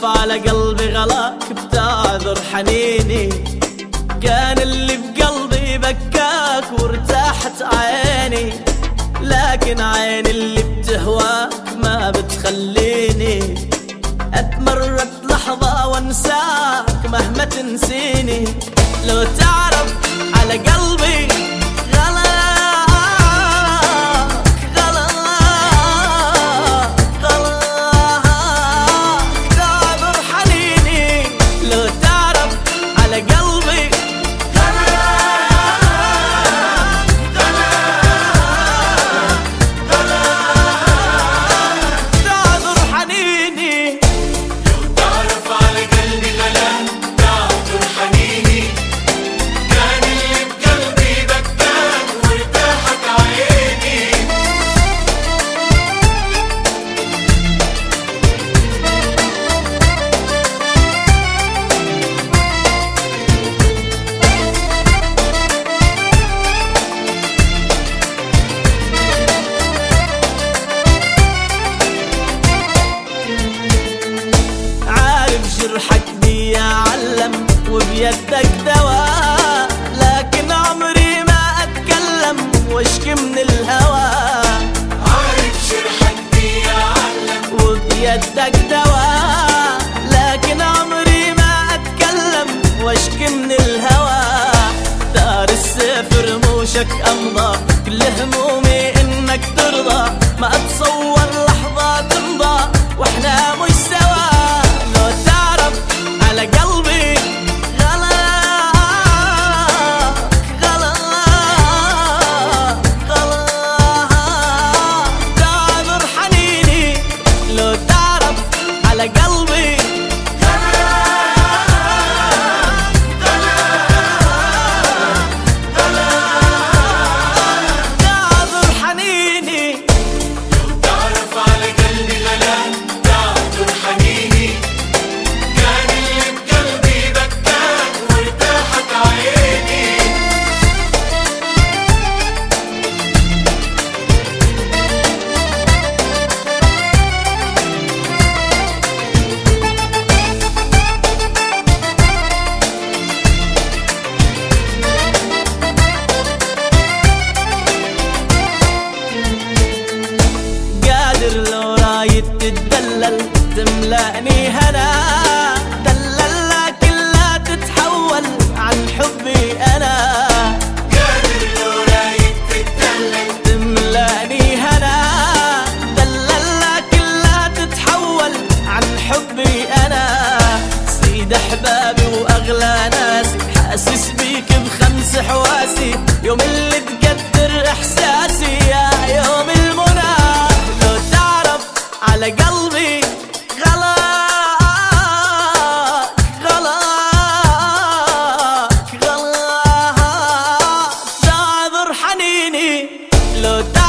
تعرف على قلبي غلاك بتعذر حنيني كان اللي بقلبي بكاك وارتاحت عيني لكن عين اللي بتهواك ما بتخليني اتمرت لحظة وانساك مهما تنسيني لو تعرف على قلبي وبيدك دواء لكن عمري ما اتكلم واشكي من الهوى عارف جرحك بيعلم وبيدك دواء لكن عمري ما اتكلم واشكي من الهوى دار السيف رموشك امضى كل همومي انك ترضى ما اتصور لحظة تمضى واحنا مش سوا لو تعرف على قلبي قلبي تعذر حنيني لو تعرف على قلبي غلان تعذر حنيني كان اللي بقلبي بكاك وارتاحت عيني قادر لو رايد تتدلل تملأني هنا دللك لا تتحول عن حبي انا قادر لو رايد تتدلل تملأني هنا دللك لا تتحول عن حبي انا سيد احبابي واغلى ناسي حاسس بيك بخمس حواسي يوم اللي تقدر احساسي يا يوم المنى لو تعرف على قلبي غلاك غلاك غلاك تعذر حنيني لو تعرف